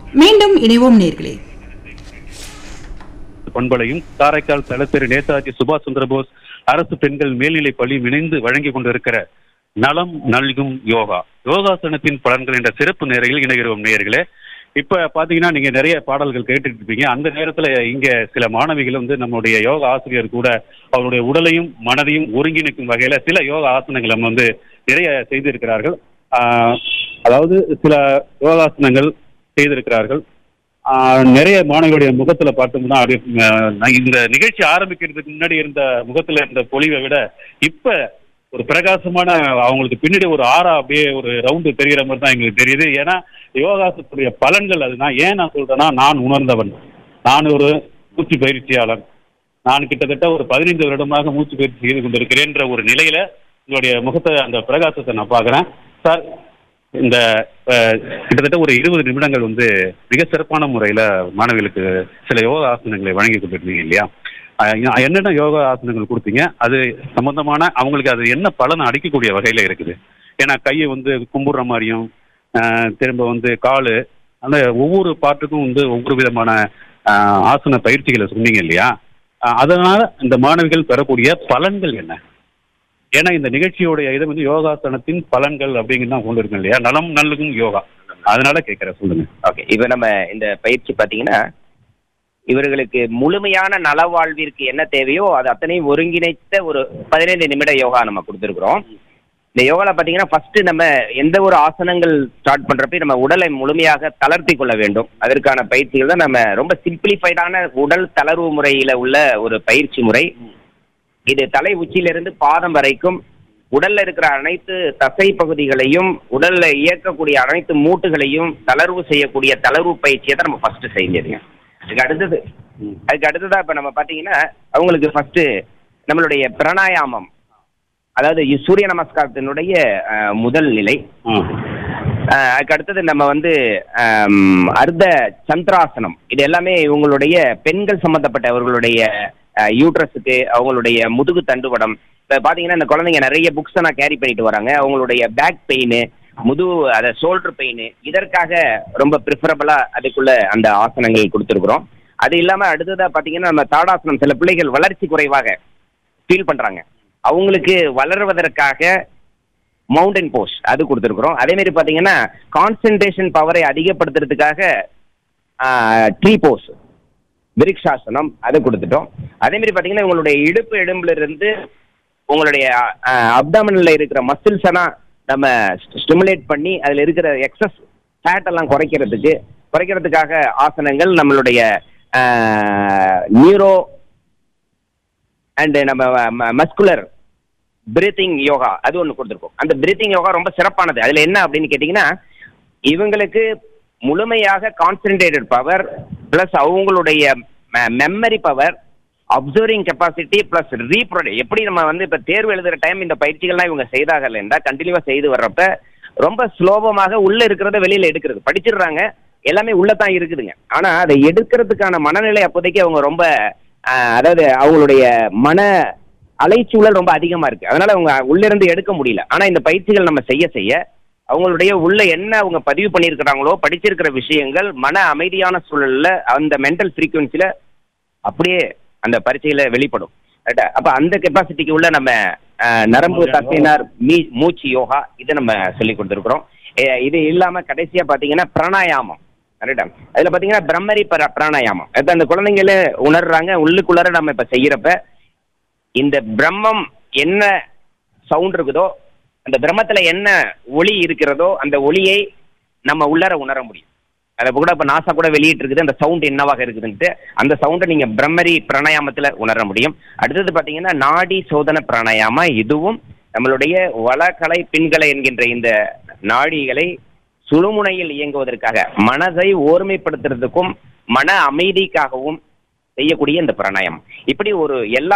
மீண்டும் இணைவோம் நேர்களே பண்பலையும் காரைக்கால் தலத்திரு நேதாஜி சுபாஷ் சந்திரபோஸ் அரசு பெண்கள் மேல்நிலைப் பள்ளியும் இணைந்து வழங்கி கொண்டிருக்கிற நலம் நல்கும் யோகா யோகாசனத்தின் பலன்கள் என்ற சிறப்பு நேரையில் இணைகிறோம் நேயர்களே இப்ப பாத்தீங்கன்னா நீங்க நிறைய பாடல்கள் கேட்டுட்டு இருப்பீங்க அந்த நேரத்துல இங்க சில மாணவிகள் வந்து நம்மளுடைய யோகா ஆசிரியர் கூட அவருடைய உடலையும் மனதையும் ஒருங்கிணைக்கும் வகையில சில யோகா ஆசனங்களை வந்து நிறைய செய்திருக்கிறார்கள் ஆஹ் அதாவது சில யோகாசனங்கள் செய்திருக்கிறார்கள் ஆஹ் நிறைய மாணவிகளுடைய முகத்துல பார்த்தோம்னா அப்படியே ஆஹ் நான் இந்த நிகழ்ச்சி ஆரம்பிக்கிறதுக்கு முன்னாடி இருந்த முகத்துல இருந்த பொலிவை விட இப்ப ஒரு பிரகாசமான அவங்களுக்கு பின்னாடி ஒரு ஆறா அப்படியே ஒரு ரவுண்டு தெரிகிற மாதிரி தான் எங்களுக்கு தெரியுது ஏன்னா யோகாசத்துடைய பலன்கள் அது நான் ஏன் நான் சொல்றேன்னா நான் உணர்ந்தவன் நான் ஒரு மூச்சு பயிற்சியாளர் நான் கிட்டத்தட்ட ஒரு பதினைந்து வருடமாக மூச்சு பயிற்சி செய்து கொண்டிருக்கிறேன்ற ஒரு நிலையில உங்களுடைய முகத்தை அந்த பிரகாசத்தை நான் பார்க்குறேன் சார் இந்த அஹ், கிட்டத்தட்ட ஒரு இருபது நிமிடங்கள் வந்து மிக சிறப்பான முறையில் மாணவிகளுக்கு சில யோகா ஆசனங்களை வழங்கி கொண்டிருந்தீங்க இல்லையா அஹ், என்னென்ன யோகா ஆசனங்கள் கொடுத்தீங்க அது சம்பந்தமான அவங்களுக்கு அது என்ன பலனை அடிக்கக்கூடிய வகையில் இருக்குது ஏன்னா கையை வந்து கும்பிடுற மாதிரியும் அஹ், திரும்ப வந்து கால் அந்த ஒவ்வொரு பாட்டுக்கும் வந்து ஒவ்வொரு விதமான அஹ், ஆசன பயிற்சிகளை சொன்னீங்க இல்லையா அஹ், அதனால இந்த மாணவிகள் பெறக்கூடிய பலன்கள் என்ன ஏன்னா இந்த நிகழ்ச்சியோடைய இது வந்து யோகாசனத்தின் பலன்கள் அப்படிங்கிறது தான் கொண்டு இருக்கோம் இல்லையா நலம் நல்லதும் யோகா அதனால கேட்கறேன் சொல்லுங்க ஓகே இப்போ நம்ம இந்த பயிற்சி பார்த்தீங்கன்னா இவர்களுக்கு முழுமையான நலவாழ்விற்கு என்ன தேவையோ அது அத்தனையும் ஒருங்கிணைத்த ஒரு பதினைந்து நிமிட யோகா நம்ம கொடுத்துருக்குறோம் இந்த யோகாவில் பார்த்தீங்கன்னா ஃபர்ஸ்ட் நம்ம எந்த ஒரு ஆசனங்கள் ஸ்டார்ட் பண்ணுறப்ப நம்ம உடலை முழுமையாக தளர்த்தி கொள்ள வேண்டும் அதற்கான பயிற்சிகள் தான் நம்ம ரொம்ப சிம்பிளிஃபைடான உடல் தளர்வு முறையில் உள்ள ஒரு பயிற்சி முறை இது தலை உச்சியிலிருந்து பாதம் வரைக்கும் உடல்ல இருக்கிற அனைத்து தசை பகுதிகளையும் உடல்ல இயக்கக்கூடிய அனைத்து மூட்டுகளையும் தளர்வு செய்யக்கூடிய தளர்வு பயிற்சியை தான் நம்ம ஃபர்ஸ்ட் செஞ்சதுங்க அதுக்கு அடுத்தது அதுக்கு அடுத்ததா இப்ப நம்ம பாத்தீங்கன்னா அவங்களுக்கு ஃபர்ஸ்ட் நம்மளுடைய பிராணாயாமம் அதாவது இ- சூரிய நமஸ்காரத்தினுடைய அஹ், முதல் நிலை அஹ், அதுக்கு அடுத்தது நம்ம வந்து ஆம், அர்த்த சந்திராசனம் இது எல்லாமே இவங்களுடைய பெண்கள் சம்பந்தப்பட்ட அவர்களுடைய யூட்ரஸுக்கு அவங்களுடைய முதுகு தண்டுவடம் இப்போ பார்த்தீங்கன்னா இந்த குழந்தைங்க நிறைய புக்ஸை நான் கேரி பண்ணிட்டு வராங்க அவங்களுடைய பேக் பெயின் முதுகு அதை ஷோல்டர் பெயின் இதற்காக ரொம்ப ப்ரிஃபரபிளாக அதுக்குள்ள அந்த ஆசனங்கள் கொடுத்துருக்குறோம் அது இல்லாமல் அடுத்ததாக பார்த்தீங்கன்னா நம்ம தாடாசனம் சில பிள்ளைகள் வளர்ச்சி குறைவாக ஃபீல் பண்ணுறாங்க அவங்களுக்கு வளர்வதற்காக மவுண்டன் போஸ் அது கொடுத்துருக்குறோம் அதே மாதிரி பார்த்தீங்கன்னா கான்சென்ட்ரேஷன் பவரை அதிகப்படுத்துறதுக்காக ட்ரீ போஸ் விரிக்ஷாசனம் அது கொடுத்துட்டோம் அதே மாதிரி பார்த்தீங்கன்னா உங்களுடைய இடுப்பு எலும்புல இருந்து உங்களுடைய அப்டாமினில் இருக்கிற மசில்ஸ் எல்லாம் நம்ம ஸ்டிமுலேட் பண்ணி அதில் இருக்கிற எக்ஸஸ் ஃபேட் எல்லாம் குறைக்கிறதுக்கு குறைக்கிறதுக்காக ஆசனங்கள் நம்மளுடைய நியூரோ அண்டு நம்ம மஸ்குலர் பிரீத்திங் யோகா அது ஒன்று கொடுத்துருக்கோம் அந்த பிரீத்திங் யோகா ரொம்ப சிறப்பானது அதில் என்ன அப்படின்னு கேட்டிங்கன்னா இவங்களுக்கு முழுமையாக கான்சென்ட்ரேட்டட் பவர் ப்ளஸ் அவங்களுடைய memory power observing capacity plus reproduce எப்படி நம்ம வந்து இப்போ தேர்வு எழுதுகிற டைம் இந்த பயிற்சிகள்லாம் இவங்க செய்தார்கள் என்றால் கண்டினியூவாக செய்து வர்றப்ப ரொம்ப சுலோபமாக உள்ளே இருக்கிறத வெளியில் எடுக்கிறது படிச்சிடுறாங்க எல்லாமே உள்ளே தான் இருக்குதுங்க ஆனால் அதை எடுக்கிறதுக்கான மனநிலை அப்போதைக்கு அவங்க ரொம்ப ஆஹ், அதாவது அவங்களுடைய மன அலைச்சூழல் ரொம்ப அதிகமாக இருக்குது அதனால் அவங்க உள்ளிருந்து எடுக்க முடியல ஆனால் இந்த பயிற்சிகள் நம்ம செய்ய செய்ய அவங்களுடைய உள்ள என்ன அவங்க பதிவு பண்ணியிருக்கிறாங்களோ படிச்சிருக்கிற விஷயங்கள் மன அமைதியான சூழல்ல அந்த மென்டல் ஃப்ரீக்குவன்சில அப்படியே அந்த பரீட்சையில வெளிப்படும் ரைட்டா அப்ப அந்த கெப்பாசிட்டிக்கு உள்ள நம்ம அஹ், நரம்பு தசைனார் மீ மூச்சு யோகா இதை நம்ம சொல்லி கொடுத்துருக்குறோம் எ- இது இல்லாம கடைசியா பாத்தீங்கன்னா பிராணாயாமம் ரைட்டா அதுல பாத்தீங்கன்னா பிரம்மரி பிர- பிராணாயாமம் அது அந்த குழந்தைங்களே உணர்றாங்க உள்ளுக்குள்ளார நம்ம இப்ப செய்யறப்ப இந்த பிரம்மம் என்ன சவுண்ட் இருக்குதோ அந்த பிரம்மத்துல என்ன ஒளி இருக்கிறதோ அந்த ஒளியை நம்ம உள்ளார உணர முடியும் அதை கூட இப்போ நாசா கூட வெளியிட்டு இருக்குது அந்த சவுண்ட் என்னவாக இருக்குதுன்ட்டு அந்த சவுண்டை நீங்க பிரம்மரி பிராணாயாமத்துல உணர முடியும் அடுத்தது பாத்தீங்கன்னா நாடி சோதன பிராணாயாம இதுவும் நம்மளுடைய வளக்கலை பின்கலை என்கின்ற இந்த நாடிகளை சுழுமுனையில் இயங்குவதற்காக மனதை ஓர்மைப்படுத்துறதுக்கும் மன அமைதிக்காகவும் செய்யக்கூடிய இந்த பிராணாயாமம் இப்படி ஒரு எல்லா